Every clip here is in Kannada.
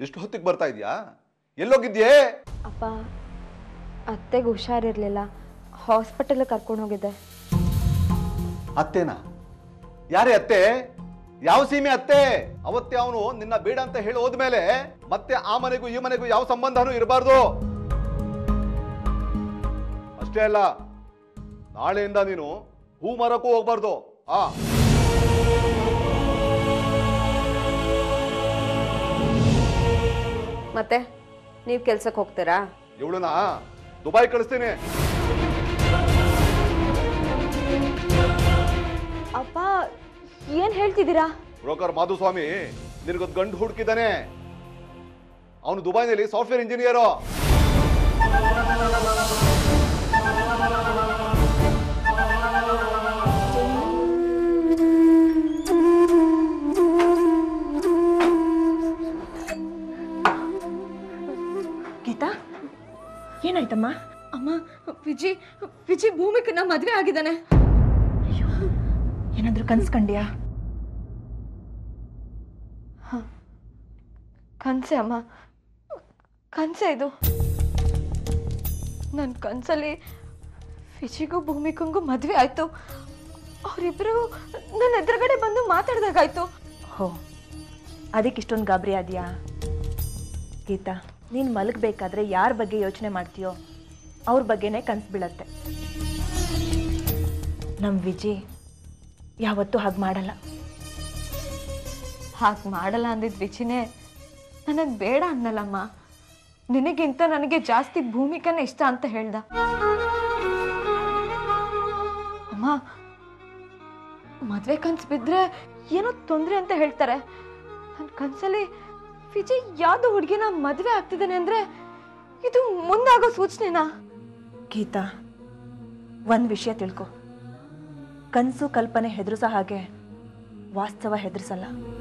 ಇಷ್ಟು ಹೊತ್ತಿಗೆ ಬರ್ತಾ ಇದೆಯಾ ಎಲ್ಲೋಗಿದ್ಯೇ ಅಪ್ಪ ಅತ್ತೆಗೆ ಹುಷಾರಿರ್ಲಿಲ್ಲ ಹಾಸ್ಪಿಟಲ್ ಕರ್ಕೊಂಡು ಹೋಗಿದ್ದೆ ಅತ್ತೇನಾ ಯಾರೇ ಅತ್ತೆ ಯಾವ ಸೀಮೆ ಅತ್ತೆ ಅವತ್ತೇ ಅವನು ನಿನ್ನ ಬೇಡ ಅಂತ ಹೇಳಿ ಹೋದ್ಮೇಲೆ ಮತ್ತೆ ಆ ಮನೆಗೂ ಈ ಮನೆಗೂ ಯಾವ ಸಂಬಂಧನೂ ಇರಬಾರ್ದು ಅಷ್ಟೇ ಅಲ್ಲ ನಾಳೆಯಿಂದ ನೀನು ಹೂ ಮರಕ್ಕೂ ಹೋಗ್ಬಾರ್ದು ಆ ಮತ್ತೆ ನೀವು ಕೆಲ್ಸಕ್ಕೆ ಹೋಗ್ತೀರಾ ಇವಳನ್ನ ದುಬೈ ಕಳಿಸ್ತೀನಿ ಅಪ್ಪ ಏನು ಹೇಳ್ತಿದ್ದೀರಾ ಬ್ರೋಕರ್ ಮಾಧುಸ್ವಾಮಿ ನಿನಗೊಂದು ಗಂಡು ಹುಡುಕಿದ್ದಾನೆ ಅವನು ದುಬೈನಲ್ಲಿ ಸಾಫ್ಟ್ವೇರ್ ಇಂಜಿನಿಯರು ಗೀತಾ ಏನಾಯ್ತಮ್ಮ ಅಮ್ಮ ವಿಜಿ ವಿಜಿ ಭೂಮಿಕನ್ನ ಮದ್ವೆ ಆಗಿದ್ದಾನೆ ಏನಾದ್ರೂ ಕನ್ಸ್ಕಂಡ್ಯಾ ಕನ್ಸೆ ಅಮ್ಮ ಕನ್ಸೆ ಇದು ನನ್ನ ಕನ್ಸಲ್ಲಿ ವಿಜಿಗೂ ಭೂಮಿಕಂಗೂ ಮದುವೆ ಆಯ್ತು ಅವರಿಬ್ಬರು ನನ್ನ ಎದುರುಗಡೆ ಬಂದು ಮಾತಾಡ್ದಾಗಾಯ್ತು ಹೋ ಅದಕ್ಕೆ ಇಷ್ಟೊಂದು ಗಾಬರಿ ಆದ್ಯಾ ಗೀತಾ ನೀನು ಮಲಗಬೇಕಾದ್ರೆ ಯಾರ ಬಗ್ಗೆ ಯೋಚನೆ ಮಾಡ್ತೀಯೋ ಅವ್ರ ಬಗ್ಗೆನೇ ಕನ್ಸು ಬೀಳತ್ತೆ ನಮ್ಮ ವಿಜಿ ಯಾವತ್ತೂ ಹಾಗೆ ಮಾಡಲ್ಲ ಹಾಗೆ ಮಾಡಲ್ಲ ಅಂದಿದ್ ವಿಚಿನೇ ನನಗೆ ಬೇಡ ಅನ್ನಲ್ಲಮ್ಮ ನಿನಗಿಂತ ನನಗೆ ಜಾಸ್ತಿ ಭೂಮಿಕನೇ ಇಷ್ಟ ಅಂತ ಹೇಳ್ದ ಅಮ್ಮ ಮದ್ವೆ ಕನ್ಸು ಬಿದ್ರೆ ಏನೋ ತೊಂದರೆ ಅಂತ ಹೇಳ್ತಾರೆ ನನ್ನ ಕನ್ಸಲ್ಲಿ ವಿಜಯ್ ಯಾವ್ದೋ ಹುಡುಗಿನ ಮದ್ವೆ ಆಗ್ತಿದ್ದಾನೆ ಅಂದ್ರೆ ಇದು ಮುಂದಾಗೋ ಸೂಚನೆನಾ ಗೀತಾ ಒಂದು ವಿಷಯ ತಿಳ್ಕೊ ಕನಸು ಕಲ್ಪನೆ ಹೆದರ್ಸೋ ಹಾಗೆ ವಾಸ್ತವ ಹೆದರ್ಸಲ್ಲ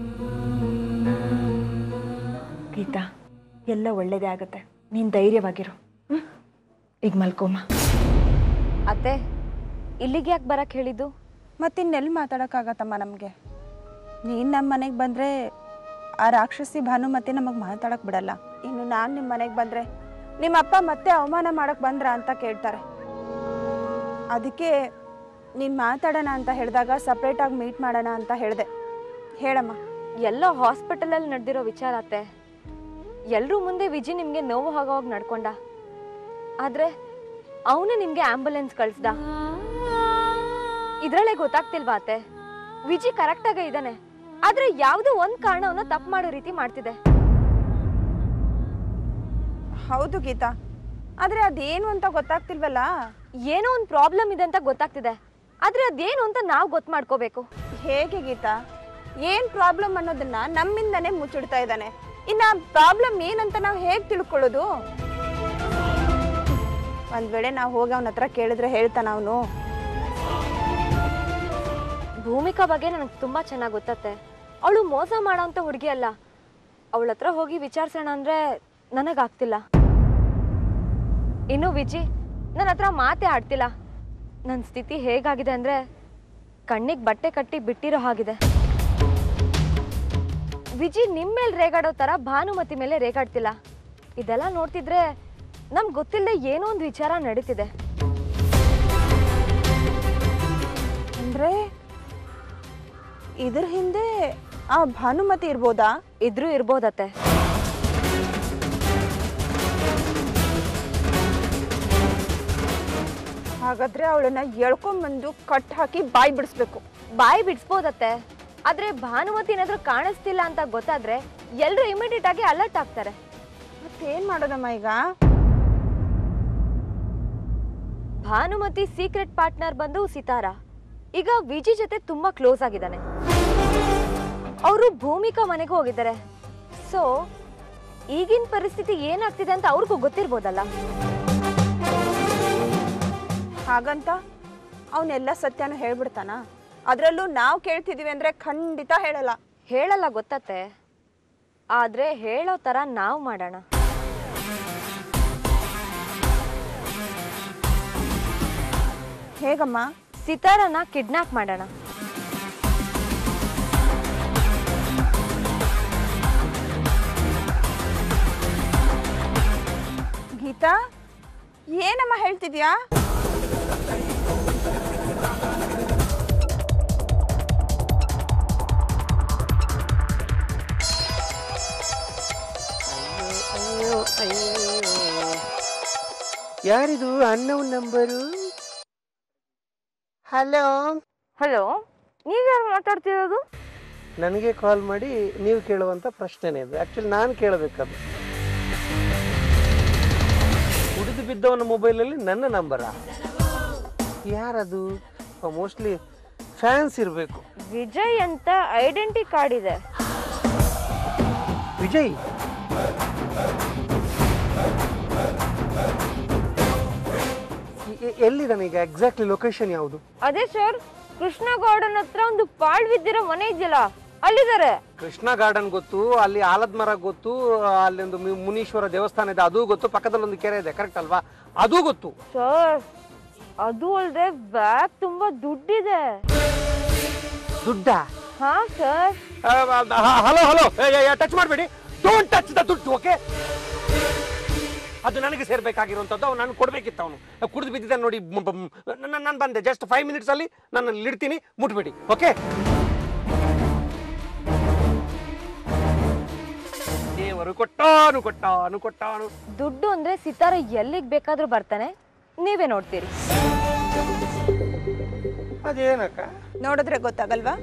ಗೀತಾ ಎಲ್ಲ ಒಳ್ಳೇದೇ ಆಗುತ್ತೆ ನೀನು ಧೈರ್ಯವಾಗಿರು ಹ್ಮ್? ಈಗ ಮಲ್ಕೋಮ್ಮ ಅತ್ತೆ ಇಲ್ಲಿಗೆ ಯಾಕೆ ಬರಕ್ ಹೇಳಿದ್ದು ಮತ್ತಿನ್ನೆಲ್ಲಿ ಮಾತಾಡೋಕ್ಕಾಗತ್ತಮ್ಮ ನಮಗೆ ನೀನು ನಮ್ಮ ಮನೆಗೆ ಬಂದರೆ ಆ ರಾಕ್ಷಸಿ ಭಾನುಮತಿ ನಮಗೆ ಮಾತಾಡೋಕೆ ಬಿಡಲ್ಲ ಇನ್ನು ನಾನು ನಿಮ್ಮ ಮನೆಗೆ ಬಂದರೆ ನಿಮ್ಮ ಅಪ್ಪ ಮತ್ತೆ ಅವಮಾನ ಮಾಡೋಕ್ಕೆ ಬಂದ್ರ ಅಂತ ಕೇಳ್ತಾರೆ ಅದಕ್ಕೆ ನೀನು ಮಾತಾಡೋಣ ಅಂತ ಹೇಳಿದಾಗ ಸಪ್ರೇಟಾಗಿ ಮೀಟ್ ಮಾಡೋಣ ಅಂತ ಹೇಳಿದೆ ಹೇಳಮ್ಮ ಎಲ್ಲ ಹಾಸ್ಪಿಟಲಲ್ಲಿ ನಡೆದಿರೋ ವಿಚಾರ ಅತ್ತೆ ಎಲ್ರೂ ಮುಂದೆ ವಿಜಿ ನಿಮ್ಗೆ ನೋವು ಆಗೋವಾಗ ನಡ್ಕೊಂಡ ಆದ್ರೆ ಅವನು ನಿಮ್ಗೆ ಆಂಬುಲೆನ್ಸ್ ಕಳಿಸ್ದ ಇದ್ರಲ್ಲೇ ಗೊತ್ತಾಗ್ತಿಲ್ವಾ ಅತ್ತೆ ವಿಜಿ ಕರೆಕ್ಟ್ ಆಗ ಇದ್ದಾನೆ ಆದ್ರೆ ಯಾವ್ದೋ ಒಂದ್ ಕಾರಣ ಅವನ ತಪ್ಪು ಮಾಡೋ ರೀತಿ ಮಾಡ್ತಿದೆ ಹೌದು ಗೀತಾ ಆದರೆ ಅದೇನು ಅಂತ ಗೊತ್ತಾಗ್ತಿಲ್ವಲ್ಲ ಏನೋ ಒಂದ್ ಪ್ರಾಬ್ಲಮ್ ಇದೆ ಅಂತ ಗೊತ್ತಾಗ್ತಿದೆ ಆದ್ರೆ ಅದೇನು ಅಂತ ನಾವು ಗೊತ್ತು ಮಾಡ್ಕೋಬೇಕು ಹೇಗೆ ಗೀತಾ ಏನ್ ಪ್ರಾಬ್ಲಮ್ ಅನ್ನೋದನ್ನ ನಮ್ಮಿಂದನೇ ಮುಚ್ಚಿಡ್ತಾ ಇದ್ದಾನೆ ಇನ್ನ ಪ್ರಾಬ್ಲಮ್ ಏನಂತ ನಾವು ಹೇಗೆ ತಿಳ್ಕೊಳ್ಳೋದು ಒಂದ್ ವೇಳೆ ನಾವು ಹೋಗಿ ಅವನ ಹತ್ರ ಕೇಳಿದ್ರೆ ಹೇಳ್ತಾನ ಅವನು ಭೂಮಿಕಾ ಬಗ್ಗೆ ನನಗೆ ತುಂಬಾ ಚೆನ್ನಾಗಿ ಗೊತ್ತತ್ತೆ ಅವಳು ಮೋಸ ಮಾಡೋಂಥ ಹುಡುಗಿ ಅಲ್ಲ ಅವಳ ಹತ್ರ ಹೋಗಿ ವಿಚಾರಿಸೋಣ ಅಂದ್ರೆ ನನಗಾಗ್ತಿಲ್ಲ ಇನ್ನು ವಿಜಿ ನನ್ನ ಹತ್ರ ಮಾತೇ ಆಡ್ತಿಲ್ಲ ನನ್ನ ಸ್ಥಿತಿ ಹೇಗಾಗಿದೆ ಅಂದ್ರೆ ಕಣ್ಣಿಗೆ ಬಟ್ಟೆ ಕಟ್ಟಿ ಬಿಟ್ಟಿರೋ ಹಾಗಿದೆ ವಿಜಿ ನಿಮ್ಮ ಮೇಲೆ ರೇಗಾಡೋ ಥರ ಭಾನುಮತಿ ಮೇಲೆ ರೇಗಾಡ್ತಿಲ್ಲ ಇದೆಲ್ಲ ನೋಡ್ತಿದ್ರೆ ನಮ್ಗೆ ಗೊತ್ತಿಲ್ಲದೆ ಏನೋ ಒಂದು ವಿಚಾರ ನಡೀತಿದೆ ಅಂದ್ರೆ ಇದ್ರ ಹಿಂದೆ ಆ ಭಾನುಮತಿ ಇರ್ಬೋದಾ ಇದ್ರೂ ಇರ್ಬೋದತ್ತೆ ಹಾಗಾದ್ರೆ ಅವಳನ್ನ ಎಳ್ಕೊಂಬಂದು ಕಟ್ ಹಾಕಿ ಬಾಯಿ ಬಿಡಿಸ್ಬೇಕು ಬಾಯಿ ಬಿಡಿಸ್ಬೋದತ್ತೆ ಆದ್ರೆ ಭಾನುಮತಿ ಏನಾದ್ರೂ ಕಾಣಿಸ್ತಿಲ್ಲ ಅಂತ ಗೊತ್ತಾದ್ರೆ ಎಲ್ರು ಇಮಿಡಿಯೇಟ್ ಆಗಿ ಅಲರ್ಟ್ ಆಗ್ತಾರೆ ಮತ್ತೇನ್ ಮಾಡೋದಮ್ಮ ಈಗ ಭಾನುಮತಿ ಸೀಕ್ರೆಟ್ ಪಾರ್ಟ್ನರ್ ಬಂದು ಸಿತಾರಾ ಈಗ ವಿಜಿ ಜೊತೆ ತುಂಬಾ ಕ್ಲೋಸ್ ಆಗಿದ್ದಾನೆ ಅವರು ಭೂಮಿಕಾ ಮನೆಗೂ ಹೋಗಿದ್ದಾರೆ ಸೊ ಈಗಿನ ಪರಿಸ್ಥಿತಿ ಏನಾಗ್ತಿದೆ ಅಂತ ಅವ್ರಿಗೂ ಗೊತ್ತಿರ್ಬೋದಲ್ಲ ಹಾಗಂತ ಅವನೆಲ್ಲ ಸತ್ಯನೂ ಹೇಳ್ಬಿಡ್ತಾನ ಅದರಲ್ಲೂ ನಾವು ಕೇಳ್ತಿದೀವಿ ಅಂದ್ರೆ ಖಂಡಿತ ಹೇಳಲ್ಲ ಹೇಳಲ್ಲ ಗೊತ್ತತ್ತೆ ಆದ್ರೆ ಹೇಳೋ ತರ ನಾವು ಮಾಡೋಣ ಹೇಗಮ್ಮ ಸಿತಾರನ ಕಿಡ್ನಾಪ್ ಮಾಡೋಣ ಗೀತಾ ಏನಮ್ಮ ಹೇಳ್ತಿದ್ಯಾ ಅಯ್ಯೋ ಅಯ್ಯೋ ಯಾರಿದು ಅನ್ನವ್ ನಂಬರು ಹಲೋ ಹಲೋ ನೀವ್ಯಾರು ಮಾತಾಡ್ತಿರೋದು ನನಗೆ ಕಾಲ್ ಮಾಡಿ ನೀವು ಕೇಳುವಂಥ ಪ್ರಶ್ನೆನೇ ಇದು ಆ್ಯಕ್ಚುಲಿ ನಾನು ಕೇಳಬೇಕದು ಕುಡಿದು ಬಿದ್ದವನ ಮೊಬೈಲಲ್ಲಿ ನನ್ನ ನಂಬರಾ ಯಾರದು ಮೋಸ್ಟ್ಲಿ ಫ್ಯಾನ್ಸ್ ಇರಬೇಕು ವಿಜಯ್ ಅಂತ ಐಡೆಂಟಿ ಕಾರ್ಡ್ ಇದೆ ವಿಜಯ್ ಎ- ಎ- ಎಲ್ಲಿದ್ದಾನೆ ಈಗ ಎಕ್ಸಾಕ್ಟ್ಲಿ ಲೊಕೇಶನ್ ಯಾವುದು ಅದೇ ಸರ್ ಕೃಷ್ಣ ಗಾರ್ಡನ್ ಹತ್ರ ಒಂದು ಪಾಳ್ ಬಿದ್ದಿರೋ ಮನೆ ಇದೆಯಲ್ಲ ಅಲ್ಲಿದ್ದಾರೆ ಕೃಷ್ಣ ಗಾರ್ಡನ್ ಗೊತ್ತು ಅಲ್ಲಿ ಆಲದ ಮರ ಗೊತ್ತು ಅಲ್ಲಿ ಒಂದು ಮು- ಮುನೀಶ್ವರ ದೇವಸ್ಥಾನ ಇದೆ ಅದು ಗೊತ್ತು ಪಕ್ಕದಲ್ಲಿ ಒಂದು ಕೆರೆ ಇದೆ ಕರೆಕ್ಟ್ ಅಲ್ವಾ ಅದು ಗೊತ್ತು ಸರ್ ಅದು ಅಲ್ಲದೆ ಬ್ಯಾಗ್ ತುಂಬಾ ದುಡ್ಡಿದೆ ದುಡ್ಡ ಹಾ ಸರ್ ಹಲೋ ಹಲೋ ಟಚ್ ಮಾಡಬೇಡಿ ಡೋಂಟ್ ಟಚ್ ದ ದುಡ್ಡು ಓಕೆ ಅದು ನನಗೆ ಸೇರ್ಬೇಕಾಗಿರುವಂಥದ್ದು ಅವ್ನು ನಾನು ಕೊಡ್ಬೇಕಿತ್ತು ಅವನು ಕುಡಿದು ಬಿದ್ದಿದ್ದ ನೋಡಿ ನಾನು ಬಂದೆ ಜಸ್ಟ್ ಫೈವ್ ಮಿನಿಟ್ಸ್ ಅಲ್ಲಿ ನಾನು ಅಲ್ಲಿ ಇಡ್ತೀನಿ ಮುಟ್ಬೇಡಿ ಓಕೆ ದೇವರು ಕೊಟ್ಟಾನು ಕೊಟ್ಟಾನು ಕೊಟ್ಟಾನು ದುಡ್ಡು ಅಂದ್ರೆ ಸಿತಾರ ಎಲ್ಲಿಗ್ ಬೇಕಾದ್ರೂ ಬರ್ತಾನೆ ನೀವೇ ನೋಡ್ತೀರಿ ಅದೇನಕ್ಕ ನೋಡಿದ್ರೆ ಗೊತ್ತಾಗಲ್ವಾ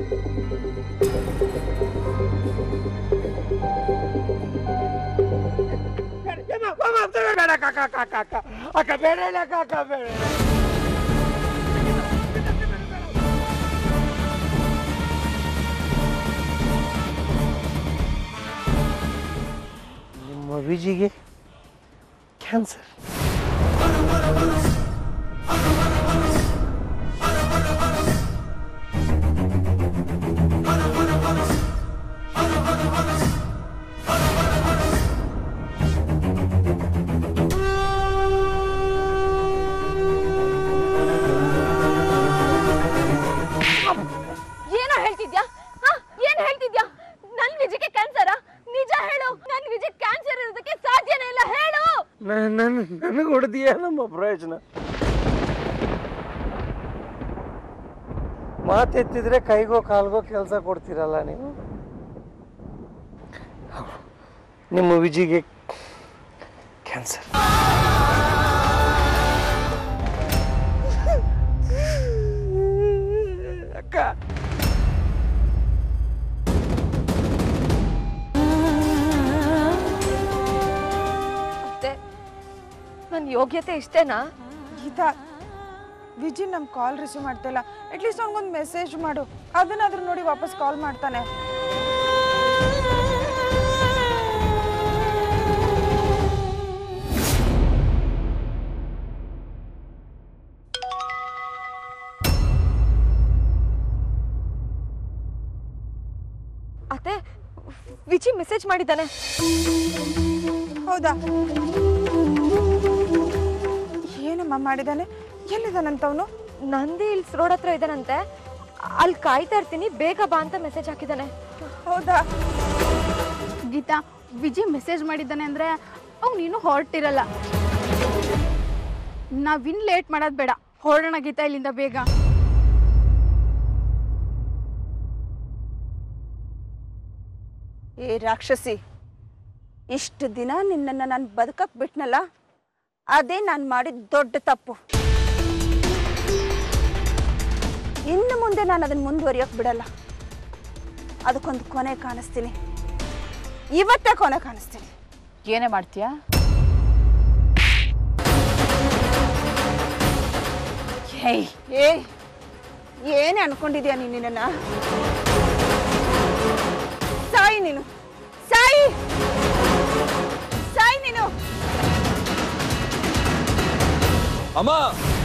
ಬೇಡ ಕಾಕ ಕಾಕ ಅಕ್ಕ ಅಕ್ಕ ಬೇಡ ಕಾಕ ಬೇಡ ನಿಮ್ಮ ವಿಜಿಗೆ ಕ್ಯಾನ್ಸರ್ ಏನೋ ಹೇಳ್ತಿದ್ಯಾ ಹ? ಏನ್ ಹೇಳ್ತಿದ್ಯಾ ನನ್ ವಿಜಯಕ್ಕೆ ಕ್ಯಾನ್ಸರ ನಿಜ ಹೇಳು ನನ್ ವಿಜಯ್ ಕ್ಯಾನ್ಸರ್ ಇರೋದಕ್ಕೆ ಸಾಧ್ಯನೇ ಇಲ್ಲ ಹೇಳು ನನ್ನ ನನಗೆ ಹೊಡೆದಿಯ ನಮ್ಮ ಪ್ರಯೋಜನ ಮಾತೆತ್ತಿದ್ರೆ ಕೈಗೋ ಕಾಲ್ಗೋ ಕೆಲಸ ಕೊಡ್ತೀರಲ್ಲ ನೀವು ನಿಮ್ಮ ವಿಜಿಗೆ ಕ್ಯಾನ್ಸರ್ ಅಕ್ಕ ಅತ್ತೆ ನನ್ ಯೋಗ್ಯತೆ ಇಷ್ಟೇನಾ ಗೀತಾ ವಿಜಿ ನಮ್ ಕಾಲ್ ರಿಸೀವ್ ಮಾಡ್ತಿಲ್ಲ ಅಟ್ಲೀಸ್ಟ್ ಅವ್ನಿಗೊಂದು ಮೆಸೇಜ್ ಮಾಡು ಅದನ್ನಾದ್ರೂ ನೋಡಿ ವಾಪಸ್ ಕಾಲ್ ಮಾಡ್ತಾನೆ ಅತ್ತೆ ವಿಜಿ ಮೆಸೇಜ್ ಮಾಡಿದ್ದಾನೆ ಹೌದಾ ಏನಮ್ಮ ಮಾಡಿದಾನೆ ಎಲ್ಲಿದ್ದಾನಂತವನು ನಂದಿ ಹಿಲ್ಸ್ ರೋಡ್ ಹತ್ರ ಇದ್ದಾನಂತೆ ಅಲ್ಲಿ ಕಾಯ್ತಾ ಇರ್ತೀನಿ ಬೇಗ ಬಾ ಅಂತ ಮೆಸೇಜ್ ಹಾಕಿದ್ದಾನೆ ಹೌದಾ ಗೀತಾ ವಿಜಯ್ ಮೆಸೇಜ್ ಮಾಡಿದ್ದಾನೆ ಅಂದ್ರೆ ಅವ್ನು ಇನ್ನೂ ಹೊರಟಿರಲ್ಲ ನಾವಿನ್ ಲೇಟ್ ಮಾಡೋದು ಬೇಡ ಹೊರಡೋಣ ಗೀತಾ ಇಲ್ಲಿಂದ ಬೇಗ ಏ ರಾಕ್ಷಸಿ ಇಷ್ಟು ದಿನ ನಿನ್ನನ್ನು ನಾನು ಬದುಕಕ್ಕೆ ಬಿಟ್ನಲ್ಲ ಅದೇ ನಾನು ಮಾಡಿದ ದೊಡ್ಡ ತಪ್ಪು ಇನ್ನು ಮುಂದೆ ನಾನು ಅದನ್ನು ಮುಂದುವರಿಯೋಕೆ ಬಿಡಲ್ಲ ಅದಕ್ಕೊಂದು ಕೊನೆ ಕಾಣಿಸ್ತೀನಿ ಇವತ್ತೇ ಕೊನೆ ಕಾಣಿಸ್ತೀನಿ ಏನೇ ಮಾಡ್ತೀಯಾ ಹೇಯ್ ಏ ಏನೇ ಅನ್ಕೊಂಡಿದ್ಯಾ ನೀನು ನಿನ್ನ ಸಾಯಿ ನೀನು ಸಾಯಿ ಸಾಯಿ ನೀನು ಅಮ್ಮ